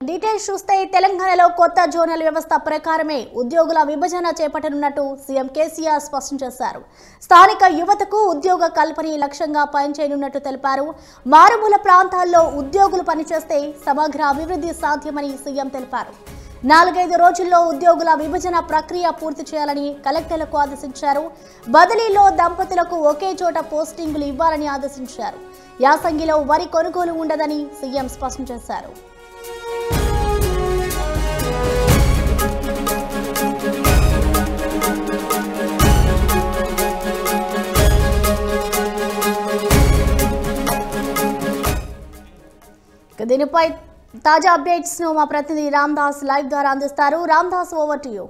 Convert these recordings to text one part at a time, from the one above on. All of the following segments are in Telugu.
డీటెయిల్స్ చూస్తే తెలంగాణలో కొత్త జోనల్ వ్యవస్థ ప్రకారమే ఉద్యోగుల విభజన చేపట్టనున్నట్టు సీఎం కేసీఆర్ స్పష్టం చేశారు స్థానిక యువతకు ఉద్యోగ కల్పనే లక్ష్యంగా పనిచేయనున్నట్టు తెలిపారు మారుమూల ప్రాంతాల్లో ఉద్యోగులు పనిచేస్తే సమగ్ర అభివృద్ధి సాధ్యమని సీఎం తెలిపారు నాలుగైదు రోజుల్లో ఉద్యోగుల విభజన ప్రక్రియ పూర్తి చేయాలని కలెక్టర్లకు ఆదేశించారు బదిలీలో దంపతులకు ఒకే చోట పోస్టింగులు ఇవ్వాలని ఆదేశించారు యాసంగిలో వరి కొనుగోలు ఉండదని సీఎం స్పష్టం చేశారు ఇక దీనిపై తాజా అప్డేట్స్ ను మా ప్రతినిధి రామ్ దాస్ లైవ్ ద్వారా అందిస్తారు Ram Das over to you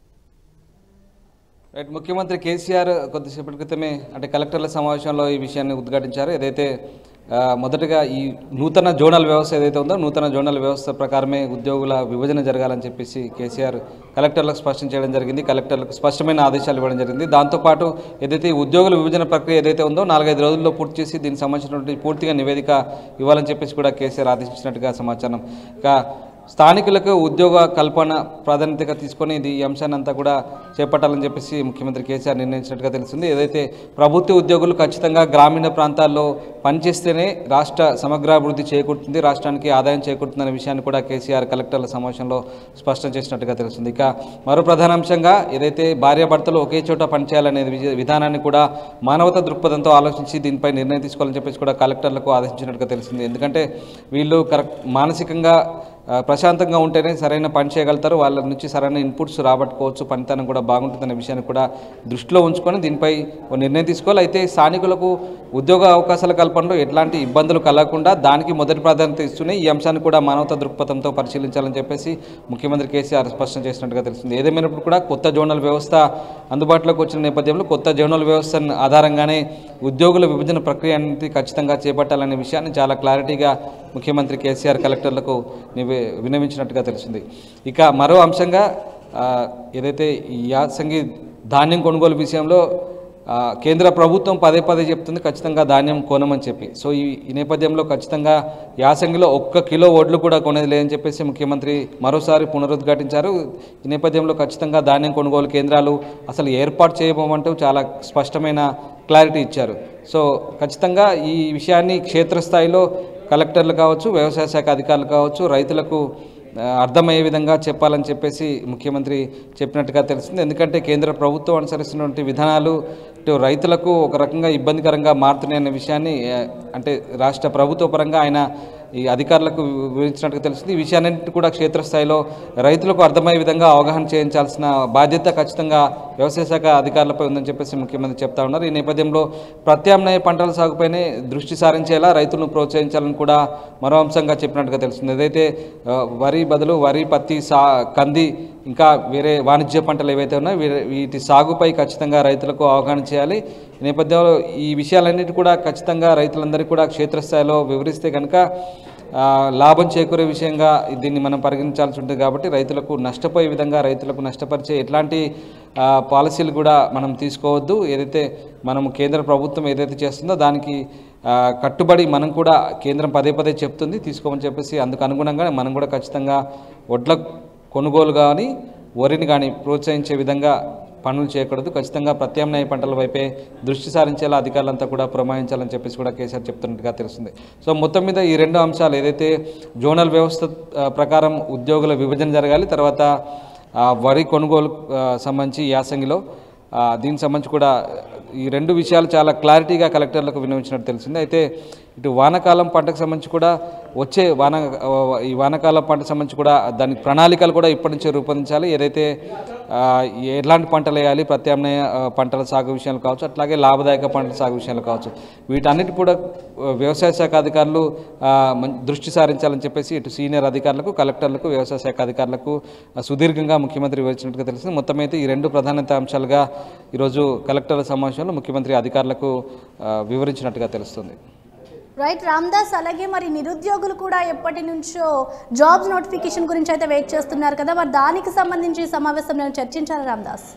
right ముఖ్యమంత్రి కేసీఆర్ కొద్దిసేపటి క్రితమే అంటే కలెక్టర్ల సమావేశంలో ఈ విషయాన్ని ఉద్ఘాటించారు ఏదైతే ఆ, మొదటగా ఈ నూతన జోనల్ వ్యవస్థ ఏదైతే ఉందో నూతన జోనల్ వ్యవస్థ ప్రకారమే ఉద్యోగుల విభజన జరగాలని చెప్పేసి కేసీఆర్ కలెక్టర్లకు స్పష్టం చేయడం జరిగింది కలెక్టర్లకు స్పష్టమైన ఆదేశాలు ఇవ్వడం జరిగింది దాంతోపాటు ఏదైతే ఈ ఉద్యోగుల విభజన ప్రక్రియ ఏదైతే ఉందో నాలుగైదు రోజుల్లో పూర్తి చేసి దీనికి సంబంధించినటువంటి పూర్తిగా నివేదిక ఇవ్వాలని చెప్పేసి కూడా కేసీఆర్ ఆదేశించినట్టుగా సమాచారం ఇక స్థానికులకు ఉద్యోగ కల్పన ప్రాధాన్యతగా తీసుకొని ఇది ఈ అంశాన్ని అంతా కూడా చేపట్టాలని చెప్పేసి ముఖ్యమంత్రి కేసీఆర్ నిర్ణయించినట్టుగా తెలిసింది ఏదైతే ప్రభుత్వ ఉద్యోగులు ఖచ్చితంగా గ్రామీణ ప్రాంతాల్లో పనిచేస్తేనే రాష్ట్ర సమగ్రాభివృద్ధి చేకూరుతుంది రాష్ట్రానికి ఆదాయం చేకూరుతుందనే విషయాన్ని కూడా కేసీఆర్ కలెక్టర్ల సమావేశంలో స్పష్టం చేసినట్టుగా తెలుస్తుంది ఇక మరో ప్రధాన అంశంగా ఏదైతే భార్యాభర్తలు ఒకే చోట పనిచేయాలనే విజ- విధానాన్ని కూడా మానవతా దృక్పథంతో ఆలోచించి దీనిపై నిర్ణయం తీసుకోవాలని చెప్పేసి కూడా కలెక్టర్లకు ఆదేశించినట్టుగా తెలిసింది ఎందుకంటే వీళ్ళు కరెక్ట్ మానసికంగా ఆ, ప్రశాంతంగా ఉంటేనే సరైన పని చేయగలుగుతారు వాళ్ళ నుంచి సరైన ఇన్పుట్స్ రాబట్టుకోవచ్చు పనితనం కూడా బాగుంటుందనే విషయాన్ని కూడా దృష్టిలో ఉంచుకొని దీనిపై ఓ నిర్ణయం తీసుకోవాలి అయితే స్థానికులకు ఉద్యోగ అవకాశాల కల్పనలో ఎట్లాంటి ఇబ్బందులు కలగకుండా దానికి మొదటి ప్రాధాన్యత ఇస్తూనే ఈ అంశాన్ని కూడా మానవతా దృక్పథంతో పరిశీలించాలని చెప్పేసి ముఖ్యమంత్రి కేసీఆర్ స్పష్టం చేసినట్టుగా తెలుస్తుంది ఏదేమైనప్పుడు కూడా కొత్త జోనల్ వ్యవస్థ అందుబాటులోకి వచ్చిన నేపథ్యంలో కొత్త జోనల్ వ్యవస్థ ఆధారంగానే ఉద్యోగుల విభజన ప్రక్రియ అనేది ఖచ్చితంగా చేపట్టాలనే విషయాన్ని చాలా క్లారిటీగా ముఖ్యమంత్రి కేసీఆర్ కలెక్టర్లకు నివే విన్నవించినట్టుగా తెలిసింది ఇక మరో అంశంగా ఆ, ఏదైతే ఈ యాసంగి ధాన్యం కొనుగోలు విషయంలో ఆ, కేంద్ర ప్రభుత్వం పదే పదే చెప్తుంది ఖచ్చితంగా ధాన్యం కొనమని చెప్పి సో ఈ ఈ నేపథ్యంలో ఖచ్చితంగా యాసంగిలో ఒక్క కిలో ఓట్లు కూడా కొనేది లేదని చెప్పేసి ముఖ్యమంత్రి మరోసారి పునరుద్ఘాటించారు ఈ నేపథ్యంలో ఖచ్చితంగా ధాన్యం కొనుగోలు కేంద్రాలు అసలు ఏర్పాటు చేయబోమంటూ చాలా స్పష్టమైన క్లారిటీ ఇచ్చారు సో ఖచ్చితంగా ఈ విషయాన్ని క్షేత్రస్థాయిలో కలెక్టర్లు కావచ్చు వ్యవసాయ శాఖ అధికారులు కావచ్చు రైతులకు ఆ, అర్థమయ్యే విధంగా చెప్పాలని చెప్పేసి ముఖ్యమంత్రి చెప్పినట్టుగా తెలిసింది ఎందుకంటే కేంద్ర ప్రభుత్వం అనుసరిస్తున్నటువంటి విధానాలు ఇటు రైతులకు ఒక రకంగా ఇబ్బందికరంగా మారుతున్నాయన్న విషయాన్ని ఆ, అంటే రాష్ట్ర ప్రభుత్వ పరంగా ఆయన ఈ అధికారులకు వివరించినట్టుగా తెలిసింది ఈ విషయాన్నింటి కూడా క్షేత్రస్థాయిలో రైతులకు అర్థమయ్యే విధంగా అవగాహన చేయించాల్సిన బాధ్యత ఖచ్చితంగా వ్యవసాయ శాఖ అధికారులపై ఉందని చెప్పేసి ముఖ్యమంత్రి చెప్తా ఉన్నారు ఈ నేపథ్యంలో ప్రత్యామ్నాయ పంటల సాగుపైనే దృష్టి సారించేలా రైతులను ప్రోత్సహించాలని కూడా మరో అంశంగా చెప్పినట్టుగా తెలుస్తుంది ఏదైతే ఆ, వరి బదులు వరి పత్తి సా కంది ఇంకా వేరే వాణిజ్య పంటలు ఏవైతే ఉన్నాయో వీ- వీటి సాగుపై ఖచ్చితంగా రైతులకు అవగాహన చేయాలి ఈ నేపథ్యంలో ఈ విషయాలన్నిటి కూడా ఖచ్చితంగా రైతులందరికీ కూడా క్షేత్రస్థాయిలో వివరిస్తే కనుక ఆ, లాభం చేకూరే విషయంగా దీన్ని మనం పరిగణించాల్సి ఉంటుంది కాబట్టి రైతులకు నష్టపోయే విధంగా రైతులకు నష్టపరిచే ఎట్లాంటి ఆ, పాలసీలు కూడా మనం తీసుకోవద్దు ఏదైతే మనం కేంద్ర ప్రభుత్వం ఏదైతే చేస్తుందో దానికి ఆ, కట్టుబడి మనం కూడా కేంద్రం పదే పదే చెప్తుంది తీసుకోమని చెప్పేసి అందుకు అనుగుణంగా మనం కూడా ఖచ్చితంగా వడ్ల కొనుగోలు కానీ వరిని కానీ ప్రోత్సహించే విధంగా పనులు చేయకూడదు ఖచ్చితంగా ప్రత్యామ్నాయ పంటల వైపే దృష్టి సారించేలా అధికారులంతా కూడా పురమాయించాలని చెప్పేసి కూడా కేసీఆర్ చెప్తున్నట్టుగా తెలుస్తుంది సో మొత్తం మీద ఈ రెండు అంశాలు ఏదైతే జోనల్ వ్యవస్థ ఆ, ప్రకారం ఉద్యోగుల విభజన జరగాలి తర్వాత ఆ, వరి కొనుగోలు ఆ, సంబంధించి యాసంగిలో ఆ, దీనికి సంబంధించి కూడా ఈ రెండు విషయాలు చాలా క్లారిటీగా కలెక్టర్లకు విన్నవించినట్టు తెలిసింది అయితే ఇటు వానాకాలం పంటకు సంబంధించి కూడా వచ్చే వాన ఈ వానాకాలం పంటకు సంబంధించి కూడా దానికి ప్రణాళికలు కూడా ఇప్పటి నుంచే రూపొందించాలి ఏదైతే ఆ, ఎలాంటి పంటలు వేయాలి ప్రత్యామ్నాయ ఆ, పంటల సాగు విషయాలు కావచ్చు అట్లాగే లాభదాయక పంటల సాగు విషయాలు కావచ్చు వీటన్నిటి కూడా ఆ, వ్యవసాయ శాఖ అధికారులు ఆ, మం- దృష్టి సారించాలని చెప్పేసి ఇటు సీనియర్ అధికారులకు కలెక్టర్లకు వ్యవసాయ శాఖ అధికారులకు ఆ, సుదీర్ఘంగా ముఖ్యమంత్రి వివరించినట్టుగా తెలిసింది మొత్తం అయితే ఈ రెండు ప్రధానత అంశాలుగా ఈరోజు కలెక్టర్ల సమావేశంలో ముఖ్యమంత్రి అధికారులకు ఆ, వివరించినట్టుగా తెలుస్తుంది రైట్ రామ్దాస్ అలాగే మరి నిరుద్యోగులు కూడా ఎప్పటి నుంచో జాబ్స్ నోటిఫికేషన్ గురించి అయితే వెయిట్ చేస్తున్నారు కదా మరి దానికి సంబంధించి ఈ సమావేశంలో చర్చించారా రామ్దాస్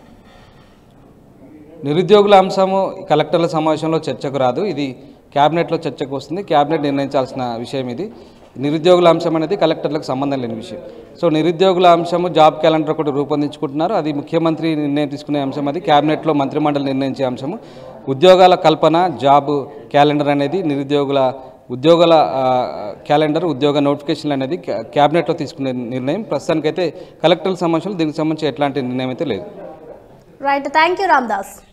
నిరుద్యోగుల అంశము కలెక్టర్ల సమావేశంలో చర్చకు రాదు ఇది క్యాబినెట్లో చర్చకు వస్తుంది క్యాబినెట్ నిర్ణయించాల్సిన విషయం ఇది నిరుద్యోగుల అంశం అనేది కలెక్టర్లకు సంబంధం లేని విషయం సో నిరుద్యోగుల అంశము జాబ్ క్యాలెండర్ ఒకటి రూపొందించుకుంటున్నారు అది ముఖ్యమంత్రి నిర్ణయం తీసుకునే అంశం అది క్యాబినెట్లో మంత్రిమండలి నిర్ణయించే అంశము ఉద్యోగాల కల్పన జాబ్ క్యాలెండర్ అనేది నిరుద్యోగుల ఉద్యోగాల ఆ, క్యాలెండర్ ఉద్యోగ నోటిఫికేషన్ అనేది క్యా- క్యాబినెట్లో తీసుకునే నిర్ణయం ప్రస్తుతానికైతే కలెక్టర్ల సమావేశంలో దీనికి సంబంధించి ఎట్లాంటి నిర్ణయం అయితే లేదు రైట్ థ్యాంక్ యూ రామ్దాస్